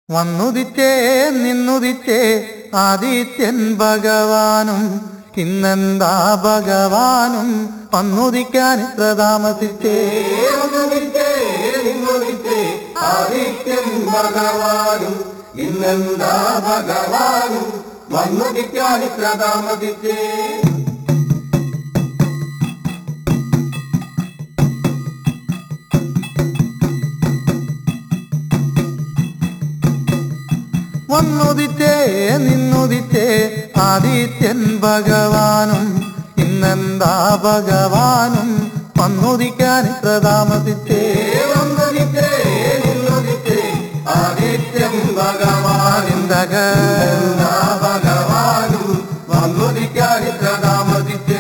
വന്നുദിച്ചേ നിന്നുദിച്ചേ ആദിത്യൻ ഭഗവാനും ഇന്നെന്താ ഭഗവാനും വന്നുദിക്കാൻ ഇത്ര താമസിച്ചേ വന്നുദിച്ചേ, നിന്നുദിച്ചേ, ആദിത്യൻ ഭഗവാനും ഇന്നെന്താ ഭഗവാനും വന്നുദിക്കാൻ ഇത്ര താമസിച്ചേ വന്നുദിച്ചേ നിന്നുദിച്ചേ ആദിത്യൻ ഭഗവാനും ഇന്നെന്താ ഭഗവാനും വന്നുദിക്കാൻ ഇത്ര താമസിച്ചേ വന്നുദിച്ചേ, നിന്നുദിച്ചേ, ആദിത്യൻ ഭഗവാനും ചിന്തക ഇന്നെന്താ ഭഗവാനും വന്നുദിക്കാൻ ഇത്ര താമസിച്ചേ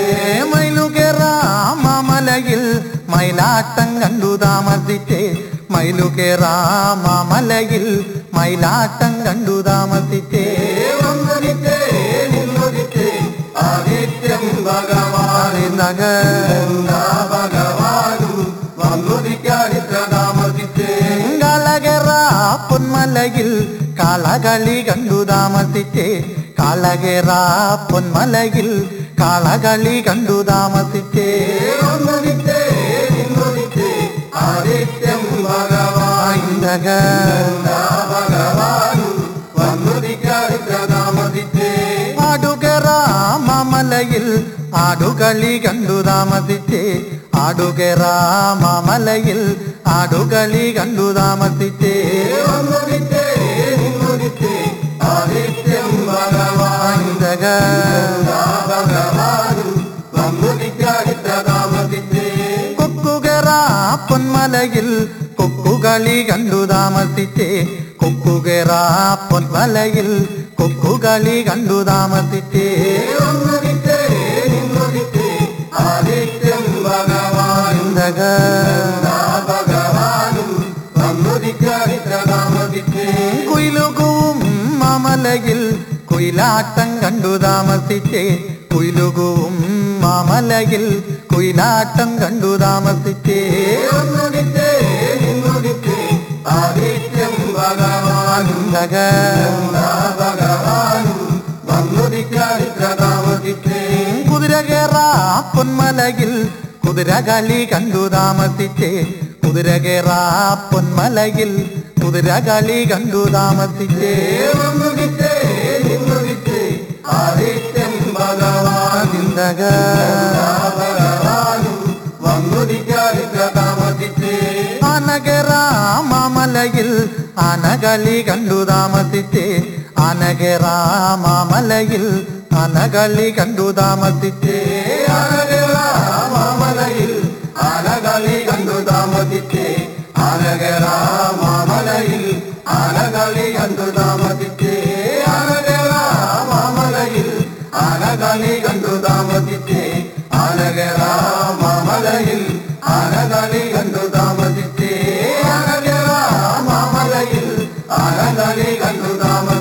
മയിലുകേറാമലയിൽ മയിലാട്ടം കണ്ടു താമസിച്ചേ മയിലുകേറാമലയിൽ മയിലാട്ടം കണ്ടു താമസിച്ചേ വന്നുദിച്ചേ, നിന്നുദിച്ചേ, ആദിത്യൻ ഭഗവാനും ചിന്തക ഇന്നെന്താ ഭഗവാനും വന്നുദിക്കാൻ ഇത്ര താമസിച്ചേ കളകറ പൊന്മലയിൽ കളകളി കണ്ടു താമസിച്ചേ കളകറ പൊന്മലയിൽ കളകളി കണ്ടു താമസിച്ചേ വന്നുദിച്ചേ, നിന്നുദിച്ചേ, ആദിത്യൻ ഭഗവാൻ ചിന്തക ഇന്നെന്താ ഭഗവാനും വന്നുദിക്കാൻ ഇത്ര താമസിച്ചേ ആടുകറാമലയിൽ ആടുകളി കണ്ടു താമസിച്ചേ ആടുകറാമലയിൽ ആടുകളി കണ്ടു താമസിച്ചേ വന്നുദിച്ചേ, നിന്നുദിച്ചേ, ആദിത്യൻ ഭഗവാൻ ചിന്തക ഇന്നെന്താ ഭഗവാനും വന്നുദിക്കാൻ ഇത്ര താമസിച്ചേ കൊക്കുകറ പൊന്മലയിൽ കൊക്കുകളി കണ്ടു താമസിച്ചേ കൊക്കുകറ പൊന്മലയിൽ കൊക്കുകളി കണ്ടു താമസിച്ചേ വന്നുദിച്ചേ, നിന്നുദിച്ചേ, ആദിത്യൻ ഭഗവാൻ ചിന്തക ഇന്നെന്താ ഭഗവാനും വന്നുദിക്കാൻ ഇത്ര താമസിച്ചേ കുയിലുകുവും മാമലയിൽ കുയിലാട്ടം കണ്ടു താമസിച്ചേ കുയിലുകുവും മാമലയിൽ കുയിലാട്ടം കണ്ടു താമസിച്ചേ വന്നുദിച്ചേ, നിന്നുദിച്ചേ, ആദിത്യൻ ഭഗവാനും ചിന്തക ഇന്നെന്താ ഭഗവാനും വന്നുദിക്കാൻ ഇത്ര താമസിച്ചേ കുതിര കേറാ പൊന്മലയിൽ കുതിരകളി കണ്ടു താമസിച്ചേ കുതിര കേറാ പൊന്മലയിൽ കുതിരകളി കണ്ടു താമസിച്ചേ വന്നുദിച്ചേ, നിന്നുദിച്ചേ, ആദിത്യൻ ഭഗവാൻ ചിന്തക ഇന്നെന്താ ഭഗവാനും വന്നുദിക്കാൻ ഇത്ര താമസിച്ചേ ആനകരാമലയിൽ ആനകളി കണ്ടു താമസിച്ചേ ആനകരാമലയിൽ ആനകളി കണ്ടു താമസിച്ചേ മാമലയിൽ ആനകളി കണ്ടു താമസിച്ചേ മാമലയിൽ ആനകളി കണ്ടു താമസിച്ചേ മാമലയിൽ ആനകളി കണ്ടു താമസിച്ചേ മാമലയിൽ ആനകളി കണ്ടു താമസിച്ചേ മാമലയിൽ ആനകളി കണ്ടു താമസിച്ചേ